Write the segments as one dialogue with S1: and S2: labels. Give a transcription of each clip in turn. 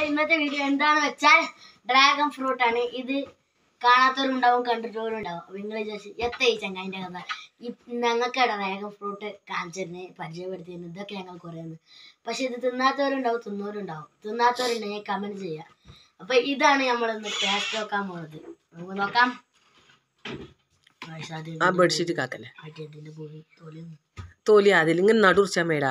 S1: ഇന്നത്തെ വീഡിയോ എന്താന്ന് വെച്ചാൽ ഡ്രാഗൺ ഫ്രൂട്ട് ആണ് ഇത് കാണാത്തവരുണ്ടാവും കണ്ടിട്ടവരുണ്ടാവും അപ്പൊ നിങ്ങൾ വിചാരിച്ചു എത്ര ഈ ചങ്ങായിന്റെ കഥ ഈ ഞങ്ങൾക്ക് ഡ്രാഗൺ ഫ്രൂട്ട് കാണിച്ചിരുന്ന് പരിചയപ്പെടുത്തിയിരുന്നു ഇതൊക്കെ ഞങ്ങൾ കുറയുന്നത് പക്ഷെ ഇത് തിന്നാത്തവരുണ്ടാവും തിന്നവരുണ്ടാവും തിന്നാത്തവരുണ്ടെങ്കിൽ കമന്റ് ചെയ്യാം അപ്പൊ ഇതാണ് നമ്മൾ ഇന്ന് ടേസ്റ്റ് നോക്കാൻ പോകുന്നത് നമുക്ക് നോക്കാം Guys, അത്
S2: ആ ബെഡ്ഷീറ്റ് കാക്കല്ലേ
S1: മറ്റേ ഇതിന്റെ ഭൂമി തൊലി
S2: തോലി അതിലിങ്ങനെ നടുറിച്ചാ മേടാ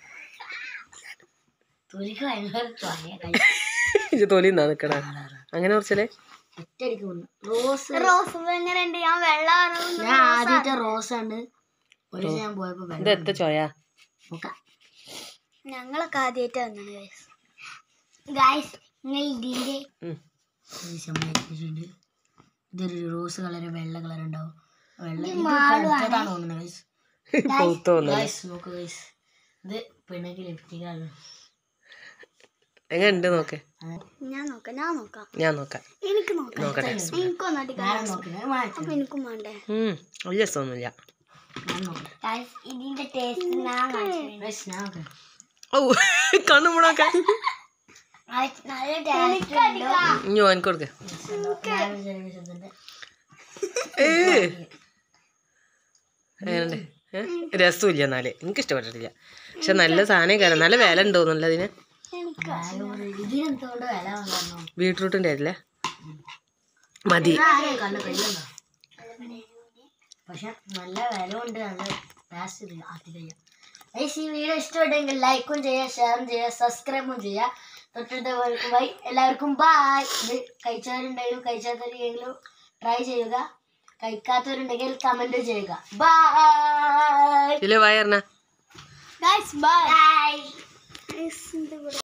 S1: തൊലിക്ക് ഭയങ്കര ചൊരയാ കൈ
S2: ഇത് തോലി എന്നാ നിക്കണ അങ്ങനെ കുറച്ചല്ലേ
S1: ഒറ്റയടിക്ക് വന്നു റോസ്
S3: റോസ് എങ്ങനെയുണ്ട് ഞാൻ വെള്ളം
S1: ഞാൻ ആദ്യത്തെ റോസ് ആണ് ഒരു ദിവസം ഞാൻ പോയപ്പോ
S2: ഇത്
S1: വെള്ളം
S2: എത്ര ചോയാ
S1: നോക്കാം
S3: ഞങ്ങളൊക്കെ ആദ്യമായിട്ട് വന്നത് ഗൈസ് ഗൈസ് നിങ്ങൾ ഇതിന്റെ
S2: ഉം.
S1: ഈ സംഭവം വെച്ചിട്ടുണ്ട്. ഇതൊരു റോസ് കളർ വെള്ള കളർ ഉണ്ടാവും വെള്ള ഇത് പഴുത്തതാണ് തോന്നുന്നത് guys.
S2: പൗത്തോന്നു
S1: Guys, നോക്ക് guys. ഇത് പിണക്ക് ലിപ്റ്റിക്കാണ്
S2: എങ്ങനെ ഉണ്ട് നോക്കേ
S3: ഞാൻ നോക്കാം ഞാൻ നോക്കാം
S2: ഞാൻ നോക്കാം
S3: എനിക്ക് നോക്കാം
S2: നോക്കട്ടെ
S3: എനിക്കൊന്നും അടിക്കാം
S1: ഞാൻ നോക്കുന്നത് മാറ്റി
S3: അപ്പൊ എനിക്കും വേണ്ടേ
S2: ഉം വലിയ രസമൊന്നുമില്ല
S1: ഞാൻ നോക്കാം
S3: ഗൈസ് ഇതിന്റെ ടേസ്റ്റ് ഞാൻ
S1: Guys, ഞാൻ നോക്കാം
S2: ഓ കണ്ണു മൂടാക്കാൻ
S3: നല്ല ടേസ്റ്റ്
S2: ഇഞ്ഞോ എനിക്ക് കൊടുക്ക
S1: ഞാൻ വിചാരിച്ചതിന്റെ
S2: ഏ എങ്ങനെയുണ്ട് ഏ? രസമില്ല എന്നാല് എനിക്ക് ഇഷ്ടപ്പെട്ടിട്ടില്ല പക്ഷെ നല്ല സാധനം കയറാം നല്ല വില ഉണ്ടോന്നല്ല അതിന്
S1: ഇതിനെന്തുകൊണ്ട് വില വന്നു
S2: ബീട്രൂട്ടിന്റെ അല്ലേ മതി
S1: ആരെയും കണ്ട കയ്യുണ്ടോ പക്ഷെ നല്ല വില ഉണ്ട് നല്ല ടേസ്റ്റ് ആർട്ടിക്കയ്യ ഗൈസ് ഈ വീഡിയോ ഇഷ്ടപ്പെട്ടെങ്കിൽ ലൈക്കും ചെയ്യുക ഷെയറും ചെയ്യുക സബ്സ്ക്രൈബും ചെയ്യുക തൊട്ടടുത്ത ബൈ എല്ലാവർക്കും ബായ് ഇത് കഴിച്ചവരുണ്ടെങ്കിലും കഴിച്ചാത്തവരെങ്കിലും ട്രൈ ചെയ്യുക കഴിക്കാത്തവരുണ്ടെങ്കിൽ കമന്റ് ചെയ്യുക ബായ്
S2: ഇതിലെ വയറിന
S3: ഗൈസ് ബൈ ബൈ